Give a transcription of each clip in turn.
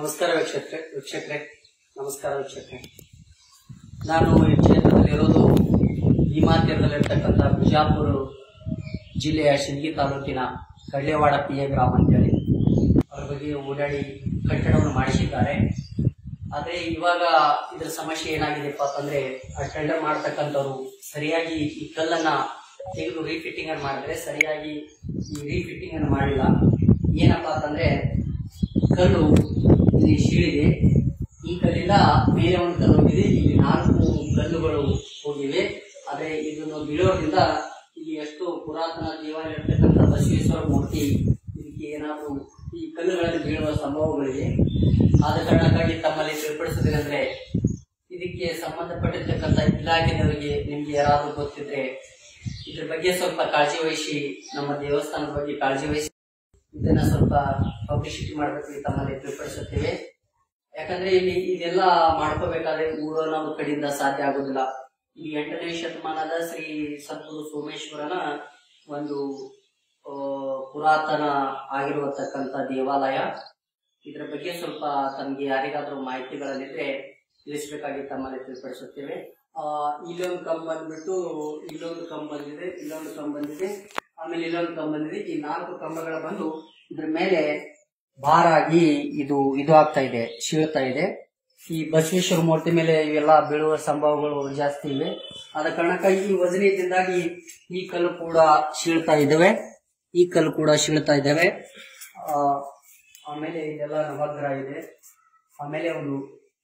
ನಮಸ್ಕಾರ ವೀಕ್ಷಕರೇ ವೀಕ್ಷಕರೇ ನಮಸ್ಕಾರ ವೀಕ್ಷಕರೇ ನಾನು ಈ ಕ್ಷೇತ್ರದಲ್ಲಿರೋದು ಭೀಮಾ ತೀರದಲ್ಲಿರ್ತಕ್ಕಂಥ ಬಿಜಾಪುರ ಜಿಲ್ಲೆಯ ಶಿಂದಗಿ ತಾಲೂಕಿನ ಕಳ್ಳೆವಾಡ ಪಿ ಎ ಗ್ರಾಮ ಅಂತೇಳಿ ಅವ್ರ ಬಗ್ಗೆ ಓಡಾಡಿ ಕಟ್ಟಡವನ್ನು ಮಾಡಿಸಿದ್ದಾರೆ ಆದ್ರೆ ಇವಾಗ ಇದ್ರ ಸಮಸ್ಯೆ ಏನಾಗಿದೆಪ್ಪ ಅಂತಂದ್ರೆ ಆ ಟೆಂಡರ್ ಮಾಡ್ತಕ್ಕಂಥವ್ರು ಸರಿಯಾಗಿ ಈ ಕಲ್ಲನ್ನ ತೆಗೆದು ರೀಫಿಟ್ಟಿಂಗ್ ಅನ್ನು ಮಾಡಿದ್ರೆ ಸರಿಯಾಗಿ ಈ ರೀಫಿಟ್ಟಿಂಗ್ ಅನ್ನು ಮಾಡಿಲ್ಲ ಏನಪ್ಪಾ ಅಂತಂದ್ರೆ ಕಲ್ಲು ಇಲ್ಲಿ ಶೀಳಿದೆ ಈ ಕಲ್ಲಿಂದ ಮೇಲೆ ಒಂದು ಕಲ್ಲು ಹೋಗಿದೆ ಇಲ್ಲಿ ನಾಲ್ಕು ಕಲ್ಲುಗಳು ಹೋಗಿವೆ ಆದ್ರೆ ಇದನ್ನು ಬೀಳೋದ್ರಿಂದ ಇಲ್ಲಿ ಎಷ್ಟು ಪುರಾತನ ದೇವಾಲಯ ಇರ್ತಕ್ಕಂಥ ಬಸವೇಶ್ವರ ಮೂರ್ತಿ ಇದಕ್ಕೆ ಏನಾದರೂ ಈ ಕಲ್ಲುಗಳಲ್ಲಿ ಬೀಳುವ ಸಂಭವಗಳಿವೆ ಆದ ಕಾರಣಕ್ಕಾಗಿ ತಮ್ಮಲ್ಲಿ ತಿಳಿಪಡಿಸೋದೇನೆಂದ್ರೆ ಇದಕ್ಕೆ ಸಂಬಂಧಪಟ್ಟಿರ್ತಕ್ಕಂಥ ಇಲಾಖೆದವರಿಗೆ ನಿಮ್ಗೆ ಯಾರಾದ್ರೂ ಗೊತ್ತಿದ್ರೆ ಇದ್ರ ಬಗ್ಗೆ ಸ್ವಲ್ಪ ಕಾಳಜಿ ವಹಿಸಿ ನಮ್ಮ ದೇವಸ್ಥಾನದ ಬಗ್ಗೆ ಕಾಳಜಿ ವಹಿಸಿ ಇದನ್ನ ಸ್ವಲ್ಪ ಪಬ್ಲಿಸಿಟಿ ಮಾಡಬೇಕು ತಮ್ಮಲ್ಲಿ ತಿಳಿಪಡಿಸುತ್ತೇವೆ ಯಾಕಂದ್ರೆ ಇಲ್ಲಿ ಇದೆಲ್ಲ ಮಾಡ್ಕೋಬೇಕಾದ್ರೆ ಊರನ್ನವ್ರ ಕಡೆಯಿಂದ ಸಾಧ್ಯ ಆಗೋದಿಲ್ಲ ಈ ಎಂಟನೇ ಶತಮಾನದ ಶ್ರೀ ಸದ್ಗುರು ಸೋಮೇಶ್ವರನ ಒಂದು ಆ, ಪುರಾತನ ಆಗಿರತಕ್ಕಂತ ದೇವಾಲಯ ಇದರ ಬಗ್ಗೆ ಸ್ವಲ್ಪ ತಮಗೆ ಯಾರಿಗಾದ್ರೂ ಮಾಹಿತಿಗಳಲ್ಲಿದ್ರೆ ತಿಳಿಸಬೇಕಾಗಿ ತಮ್ಮಲ್ಲಿ ತಿಳಿಪಡಿಸುತ್ತೇವೆ ಆ, ಇಲ್ಲೊಂದು ಕಂಬ ಬಂದ್ಬಿಟ್ಟು ಇಲ್ಲೊಂದು ಕಂಬ ಬಂದಿದೆ ಇಲ್ಲೊಂದು ಕಂಬ ಬಂದಿದೆ ಆಮೇಲೆ ಇಲ್ಲೊಂದು ಕಂಬ ಬಂದಿದೆ ಈ ನಾಲ್ಕು ಕಂಬಗಳ ಬಂದು ಇದ್ರ ಮೇಲೆ ಭಾರಾಗಿ ಇದು ಇದು ಆಗ್ತಾ ಇದೆ ಶೀಳ್ತಾ ಇದೆ ಈ ಬಸವೇಶ್ವರ ಮೂರ್ತಿ ಮೇಲೆ ಇವೆಲ್ಲ ಬೀಳುವ ಸಂಭವಗಳು ಜಾಸ್ತಿ ಇವೆ ಆದ ಕಾರಣಕ್ಕಾಗಿ ಈ ವಜನೀಯದಿಂದಾಗಿ ಈ ಕಲ್ಲು ಕೂಡ ಶೀಳ್ತಾ ಇದ್ದಾವೆ ಈ ಕಲ್ಲು ಕೂಡ ಶೀಳ್ತಾ ಇದ್ದಾವೆ ಆ, ಆಮೇಲೆ ಇದೆಲ್ಲ ನವಗ್ರಹ ಇದೆ ಆಮೇಲೆ ಒಂದು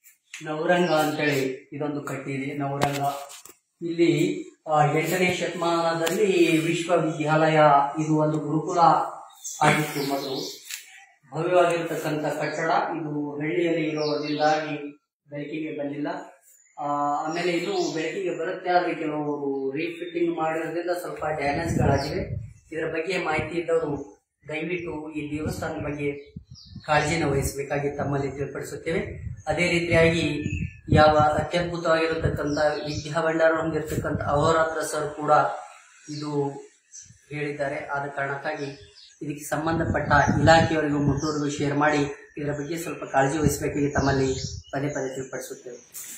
ನವರಂಗ ಅಂತೇಳಿ ಇದೊಂದು ಕಟ್ಟಿದೆ ನವರಂಗ ಇಲ್ಲಿ ಆ, ಎಂಟನೇ ಶತಮಾನದಲ್ಲಿ ವಿಶ್ವವಿದ್ಯಾಲಯ ಇದು ಒಂದು ಗುರುಕುಲ ಆಗಿತ್ತು ಮೊದಲು ಭವ್ಯವಾಗಿರ್ತಕ್ಕಂಥ ಕಟ್ಟಡ ಇದು ಬೆಳ್ಳಿಯಲ್ಲಿ ಇರೋದ್ರಿಂದಾಗಿ ಬೆಳಕಿಗೆ ಬಂದಿಲ್ಲ ಆ, ಆಮೇಲೆ ಇದು ಬೆಳಕಿಗೆ ಬರುತ್ತೆ ಆದ್ರೆ ಕೆಲವರು ರೀಫಿಟ್ಟಿಂಗ್ ಮಾಡಿರೋದ್ರಿಂದ ಸ್ವಲ್ಪ ಡ್ಯಾಮೇಜ್ಗಳಾಗಿವೆ ಇದರ ಬಗ್ಗೆ ಮಾಹಿತಿ ಇದ್ದವರು ದಯವಿಟ್ಟು ಈ ದೇವಸ್ಥಾನದ ಬಗ್ಗೆ ಕಾಳಜಿನ ವಹಿಸಬೇಕಾಗಿ ತಮ್ಮಲ್ಲಿ ತಿಳಿಪಡಿಸುತ್ತೇವೆ ಅದೇ ರೀತಿಯಾಗಿ ಯಾವ ಅತ್ಯದ್ಭುತವಾಗಿರತಕ್ಕಂಥ ವಿದ್ಯಾ ಭಂಡಾರ ಹೊಂದಿರತಕ್ಕಂಥ ಅಹೋರಾತ್ರ ಸರ್ ಕೂಡ ಇದು ಹೇಳಿದ್ದಾರೆ ಆದ ಕಾರಣಕ್ಕಾಗಿ ಇದಕ್ಕೆ ಸಂಬಂಧಪಟ್ಟ ಇಲಾಖೆಯವರಿಗೂ ಮುಟ್ಟೂರಿಗೂ ಶೇರ್ ಮಾಡಿ ಇದರ ಬಗ್ಗೆ ಸ್ವಲ್ಪ ಕಾಳಜಿ ವಹಿಸಬೇಕಾಗಿ ತಮ್ಮಲ್ಲಿ ಪದೇ ಪದೇ ತಿಳಿಪಡಿಸುತ್ತೇವೆ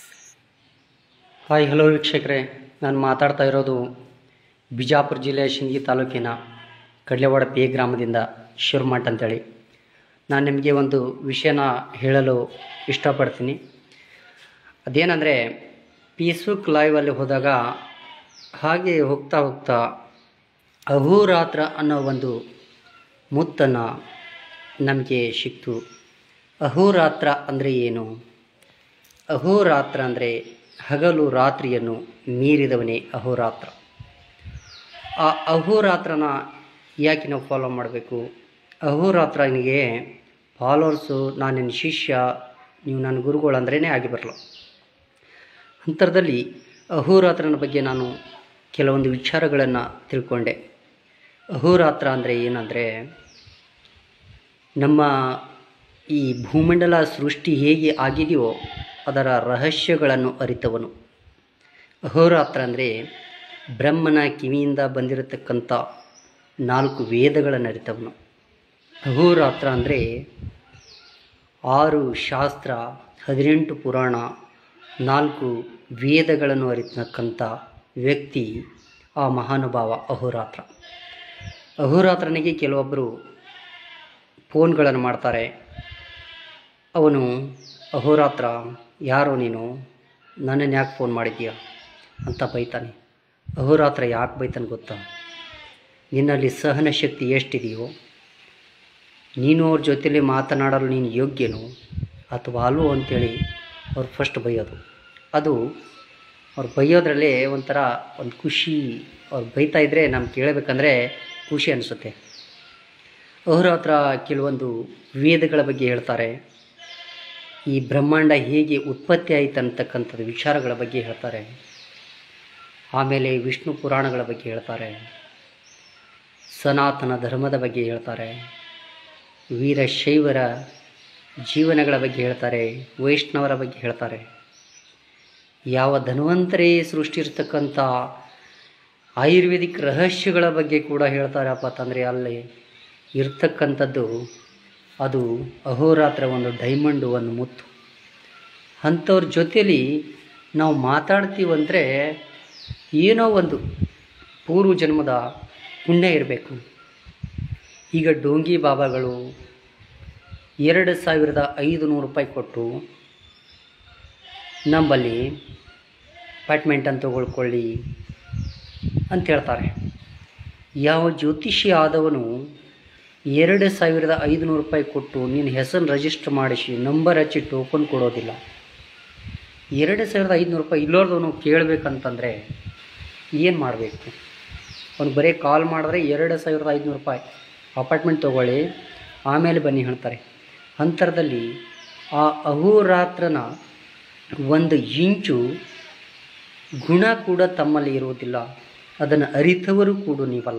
ಹಾಯ್ ಹಲೋ ವೀಕ್ಷಕರೇ ನಾನು ಮಾತಾಡ್ತಾ ಇರೋದು ಬಿಜಾಪುರ ಜಿಲ್ಲೆಯ ಶಿಂಗಿ ತಾಲೂಕಿನ ಕಡ್ಲೆವಾಡ ಪಿ ಗ್ರಾಮದಿಂದ ಶಿವಮಠ ಅಂತೇಳಿ ನಾನು ನಿಮಗೆ ಒಂದು ವಿಷಯನ ಹೇಳಲು ಇಷ್ಟಪಡ್ತೀನಿ ಅದೇನೆಂದರೆ ಫೇಸ್ಬುಕ್ ಲೈವಲ್ಲಿ ಹೋದಾಗ ಹಾಗೆ ಹೋಗ್ತಾ ಹೋಗ್ತಾ ಅಹೋರಾತ್ರ ಅನ್ನೋ ಒಂದು ಮುತ್ತನ್ನು ನಮಗೆ ಸಿಕ್ತು ಅಹೋರಾತ್ರ ಅಂದರೆ ಏನು ಅಹೋರಾತ್ರ ಅಂದರೆ ಹಗಲು ರಾತ್ರಿಯನ್ನು ಮೀರಿದವನೇ ಅಹೋರಾತ್ರ ಆ ಅಹೋರಾತ್ರನ ಯಾಕೆ ನಾವು ಫಾಲೋ ಮಾಡಬೇಕು ಅಹೋರಾತ್ರನಿಗೆ ಫಾಲೋವರ್ಸು ನಾನು ನಿನ್ನ ಶಿಷ್ಯ ನೀವು ನನ್ನ ಗುರುಗಳು ಅಂದ್ರೇ ಆಗಿ ಬರಲ್ಲ ಅಂತರದಲ್ಲಿ ಅಹೋರಾತ್ರನ ಬಗ್ಗೆ ನಾನು ಕೆಲವೊಂದು ವಿಚಾರಗಳನ್ನು ತಿಳ್ಕೊಂಡೆ ಅಹೋರಾತ್ರ ಅಂದರೆ ಏನಂದರೆ ನಮ್ಮ ಈ ಭೂಮಂಡಲ ಸೃಷ್ಟಿ ಹೇಗೆ ಆಗಿದೆಯೋ ಅದರ ರಹಸ್ಯಗಳನ್ನು ಅರಿತವನು ಅಹೋರಾತ್ರ ಅಂದರೆ ಬ್ರಹ್ಮನ ಕಿವಿಯಿಂದ ಬಂದಿರತಕ್ಕಂಥ ನಾಲ್ಕು ವೇದಗಳನ್ನು ಅರಿತವನು ಅಹೋರಾತ್ರ ಅಂದರೆ ಆರು ಶಾಸ್ತ್ರ ಹದಿನೆಂಟು ಪುರಾಣ ನಾಲ್ಕು ವೇದಗಳನ್ನು ಅರಿತಕ್ಕಂಥ ವ್ಯಕ್ತಿ ಆ ಮಹಾನುಭಾವ ಅಹೋರಾತ್ರ ಅಹೋರಾತ್ರನಿಗೆ ಕೆಲವೊಬ್ಬರು ಫೋನ್ಗಳನ್ನು ಮಾಡ್ತಾರೆ ಅವನು ಅಹೋರಾತ್ರ ಯಾರೋ ನೀನು ನನ್ನನ್ನು ಯಾಕೆ ಫೋನ್ ಮಾಡಿದ್ದೀಯ ಅಂತ ಬೈತಾನೆ ಅಹೋರಾತ್ರ ಯಾಕೆ ಬೈತಾನೆ ಗೊತ್ತಾ ನಿನ್ನಲ್ಲಿ ಸಹನ ಶಕ್ತಿ ಎಷ್ಟಿದೆಯೋ ನೀನು ಅವ್ರ ಜೊತೆಲಿ ಮಾತನಾಡಲು ನೀನು ಯೋಗ್ಯನೋ ಅಥವಾ ಅಲ್ವೋ ಅಂತೇಳಿ ಅವ್ರು ಫಸ್ಟ್ ಬೈಯೋದು ಅದು ಅವ್ರು ಬೈಯೋದ್ರಲ್ಲೇ ಒಂಥರ ಒಂದು ಖುಷಿ ಅವ್ರು ಬೈತಾ ಇದ್ದರೆ ನಮ್ಗೆ ಕೇಳಬೇಕಂದ್ರೆ ಖುಷಿ ಅನಿಸುತ್ತೆ ಅಹೋರಾತ್ರ ಕೆಲವೊಂದು ವೇದಗಳ ಬಗ್ಗೆ ಹೇಳ್ತಾರೆ ಈ ಬ್ರಹ್ಮಾಂಡ ಹೇಗೆ ಉತ್ಪತ್ತಿ ಆಯಿತು ಅಂತಕ್ಕಂಥದ್ದು ವಿಚಾರಗಳ ಬಗ್ಗೆ ಹೇಳ್ತಾರೆ ಆಮೇಲೆ ವಿಷ್ಣು ಪುರಾಣಗಳ ಬಗ್ಗೆ ಹೇಳ್ತಾರೆ ಸನಾತನ ಧರ್ಮದ ಬಗ್ಗೆ ಹೇಳ್ತಾರೆ ವೀರಶೈವರ ಜೀವನಗಳ ಬಗ್ಗೆ ಹೇಳ್ತಾರೆ ವೈಷ್ಣವರ ಬಗ್ಗೆ ಹೇಳ್ತಾರೆ ಯಾವ ಧನ್ವಂತರೇ ಸೃಷ್ಟಿರ್ತಕ್ಕಂಥ ಆಯುರ್ವೇದಿಕ್ ರಹಸ್ಯಗಳ ಬಗ್ಗೆ ಕೂಡ ಹೇಳ್ತಾರಪ್ಪ ಅಂತಂದರೆ ಅಲ್ಲಿ ಇರ್ತಕ್ಕಂಥದ್ದು ಅದು ಅಹೋರಾತ್ರ ಒಂದು ಡೈಮಂಡು ಒಂದು ಮುತ್ತು ಅಂಥವ್ರ ಜೊತೇಲಿ ನಾವು ಮಾತಾಡ್ತೀವಂದರೆ ಏನೋ ಒಂದು ಪೂರ್ವ ಜನ್ಮದ ಪುಣ್ಯ ಇರಬೇಕು ಈಗ ಡೋಂಗಿ ಬಾಬಾಗಳು ಎರಡು ಸಾವಿರದ ಐದು ನೂರು ರೂಪಾಯಿ ಕೊಟ್ಟು ನಮ್ಮಲ್ಲಿ ಅಪಾರ್ಟ್ಮೆಂಟನ್ನು ತಗೊಳ್ಕೊಳ್ಳಿ ಅಂತ ಹೇಳ್ತಾರೆ ಯಾವ ಜ್ಯೋತಿಷಿ ಆದವನು ಎರಡು ಸಾವಿರದ ಐದುನೂರು ರೂಪಾಯಿ ಕೊಟ್ಟು ನಿನ್ನ ಹೆಸರು ರಿಜಿಸ್ಟರ್ ಮಾಡಿಸಿ ನಂಬರ್ ಹಚ್ಚಿ ಟೋಕನ್ ಕೊಡೋದಿಲ್ಲ ಎರಡು ಸಾವಿರದ ಐದುನೂರು ರೂಪಾಯಿ ಇಲ್ಲೋರ್ದವನು ಕೇಳಬೇಕಂತಂದರೆ ಏನು ಮಾಡಬೇಕು ಅವ್ನು ಬರೀ ಕಾಲ್ ಮಾಡಿದ್ರೆ ಎರಡು ಸಾವಿರದ ಐದುನೂರು ರೂಪಾಯಿ ಅಪಾರ್ಟ್ಮೆಂಟ್ ತೊಗೊಳ್ಳಿ ಆಮೇಲೆ ಬನ್ನಿ ಹೇಳ್ತಾರೆ ಅಂತರದಲ್ಲಿ ಆ ಅಹೋರಾತ್ರನ ಒಂದು ಇಂಚು ಗುಣ ಕೂಡ ತಮ್ಮಲ್ಲಿ ಇರುವುದಿಲ್ಲ ಅದನ್ನು ಅರಿತವರು ಕೂಡ ನೀವಲ್ಲ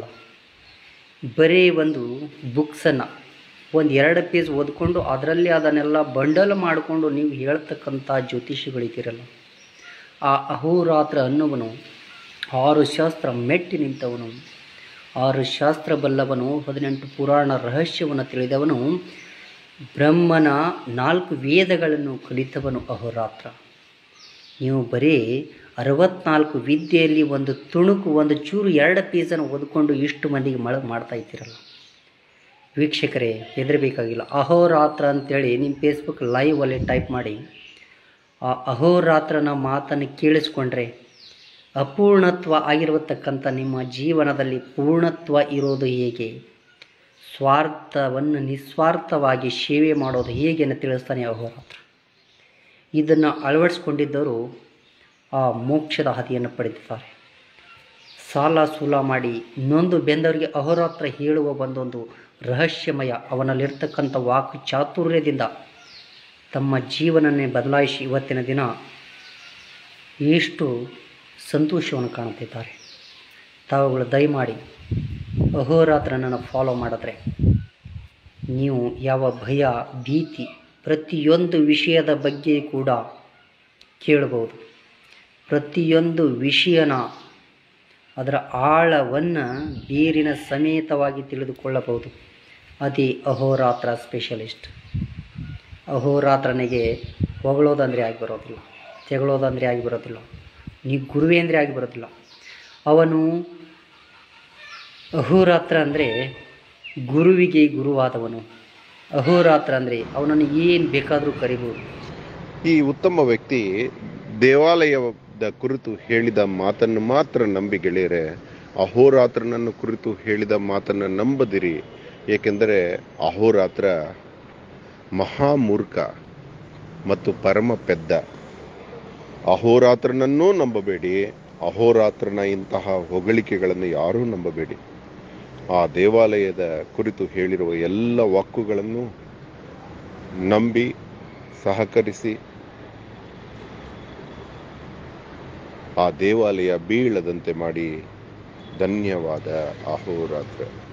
ಬರೀ ಒಂದು ಬುಕ್ಸನ್ನು ಒಂದು ಎರಡು ಪೇಜ್ ಓದ್ಕೊಂಡು ಅದರಲ್ಲಿ ಅದನ್ನೆಲ್ಲ ಬಂಡಲ್ ಮಾಡಿಕೊಂಡು ನೀವು ಹೇಳ್ತಕ್ಕಂಥ ಜ್ಯೋತಿಷಿಗಳಿದ್ದೀರಲ್ಲ ಆ ಅಹೋರಾತ್ರ ಅನ್ನುವನು ಆರು ಶಾಸ್ತ್ರ ಮೆಟ್ಟಿ ನಿಂತವನು ಆರು ಶಾಸ್ತ್ರ ಬಲ್ಲವನು ಹದಿನೆಂಟು ಪುರಾಣ ರಹಸ್ಯವನ್ನು ತಿಳಿದವನು ಬ್ರಹ್ಮನ ನಾಲ್ಕು ವೇದಗಳನ್ನು ಕಲಿತವನು ಅಹೋರಾತ್ರ ನೀವು ಬರೀ ಅರವತ್ನಾಲ್ಕು ವಿದ್ಯೆಯಲ್ಲಿ ಒಂದು ತುಣುಕು ಒಂದು ಚೂರು ಎರಡು ಪೀಸನ್ನು ಓದ್ಕೊಂಡು ಇಷ್ಟು ಮಂದಿಗೆ ಮಳ ಮಾಡ್ತಾ ಇದ್ದೀರಲ್ಲ ವೀಕ್ಷಕರೇ ಹೆದರಬೇಕಾಗಿಲ್ಲ ಅಹೋರಾತ್ರ ಅಂತೇಳಿ ನಿಮ್ಮ ಫೇಸ್ಬುಕ್ ಲೈವಲ್ಲಿ ಟೈಪ್ ಮಾಡಿ ಆ ಅಹೋರಾತ್ರನ ಮಾತನ್ನು ಕೇಳಿಸ್ಕೊಂಡ್ರೆ ಅಪೂರ್ಣತ್ವ ಆಗಿರತಕ್ಕಂಥ ನಿಮ್ಮ ಜೀವನದಲ್ಲಿ ಪೂರ್ಣತ್ವ ಇರೋದು ಹೇಗೆ ಸ್ವಾರ್ಥವನ್ನು ನಿಸ್ವಾರ್ಥವಾಗಿ ಸೇವೆ ಮಾಡೋದು ಹೇಗೆ ಅಂತ ತಿಳಿಸ್ತಾನೆ ಅಹೋರಾತ್ರ ಇದನ್ನು ಅಳವಡಿಸ್ಕೊಂಡಿದ್ದವರು ಆ ಮೋಕ್ಷದ ಹಾದಿಯನ್ನು ಪಡೆದಿದ್ದಾರೆ ಸಾಲ ಸೂಲ ಮಾಡಿ ನೊಂದು ಬೆಂದವರಿಗೆ ಅಹೋರಾತ್ರ ಹೇಳುವ ಒಂದೊಂದು ರಹಸ್ಯಮಯ ಅವನಲ್ಲಿರ್ತಕ್ಕಂಥ ವಾಕ್ ಚಾತುರ್ಯದಿಂದ ತಮ್ಮ ಜೀವನನ್ನೇ ಬದಲಾಯಿಸಿ ಇವತ್ತಿನ ದಿನ ಎಷ್ಟು ಸಂತೋಷವನ್ನು ಕಾಣುತ್ತಿದ್ದಾರೆ ತಾವುಗಳು ದಯಮಾಡಿ ಅಹೋರಾತ್ರನನ್ನು ಫಾಲೋ ಮಾಡಿದ್ರೆ ನೀವು ಯಾವ ಭಯ ಭೀತಿ ಪ್ರತಿಯೊಂದು ವಿಷಯದ ಬಗ್ಗೆ ಕೂಡ ಕೇಳಬಹುದು ಪ್ರತಿಯೊಂದು ವಿಷಯನ ಅದರ ಆಳವನ್ನು ಬೇರಿನ ಸಮೇತವಾಗಿ ತಿಳಿದುಕೊಳ್ಳಬಹುದು ಅದೇ ಅಹೋರಾತ್ರ ಸ್ಪೆಷಲಿಸ್ಟ್ ಅಹೋರಾತ್ರನಿಗೆ ಹೊಗಳೋದಂದರೆ ಆಗಿ ಬರೋದಿಲ್ಲ ತೆಗಳೋದಂದರೆ ಆಗಿ ಬರೋದಿಲ್ಲ ನೀ ಗುರುವೇ ಅಂದರೆ ಆಗಿ ಬರೋದಿಲ್ಲ ಅವನು ಅಹೋರಾತ್ರ ಅಂದರೆ ಗುರುವಿಗೆ ಗುರುವಾದವನು ಅಹೋರಾತ್ರ ಅಂದರೆ ಅವನನ್ನು ಏನು ಬೇಕಾದರೂ ಕರಿಬೋದು ಈ ಉತ್ತಮ ವ್ಯಕ್ತಿ ದೇವಾಲಯದ ಕುರಿತು ಹೇಳಿದ ಮಾತನ್ನು ಮಾತ್ರ ನಂಬಿ ಗೆಳೆಯರೆ ಅಹೋರಾತ್ರನನ್ನು ಕುರಿತು ಹೇಳಿದ ಮಾತನ್ನು ನಂಬದಿರಿ ಏಕೆಂದರೆ ಅಹೋರಾತ್ರ ಮಹಾಮೂರ್ಖ ಮತ್ತು ಪರಮ ಪೆದ್ದ ಅಹೋರಾತ್ರನನ್ನೂ ನಂಬಬೇಡಿ ಅಹೋರಾತ್ರನ ಇಂತಹ ಹೊಗಳಿಕೆಗಳನ್ನು ಯಾರೂ ನಂಬಬೇಡಿ ಆ ದೇವಾಲಯದ ಕುರಿತು ಹೇಳಿರುವ ಎಲ್ಲ ವಾಕ್ಕುಗಳನ್ನು ನಂಬಿ ಸಹಕರಿಸಿ ಆ ದೇವಾಲಯ ಬೀಳದಂತೆ ಮಾಡಿ ಧನ್ಯವಾದ ಅಹೋರಾತ್ರ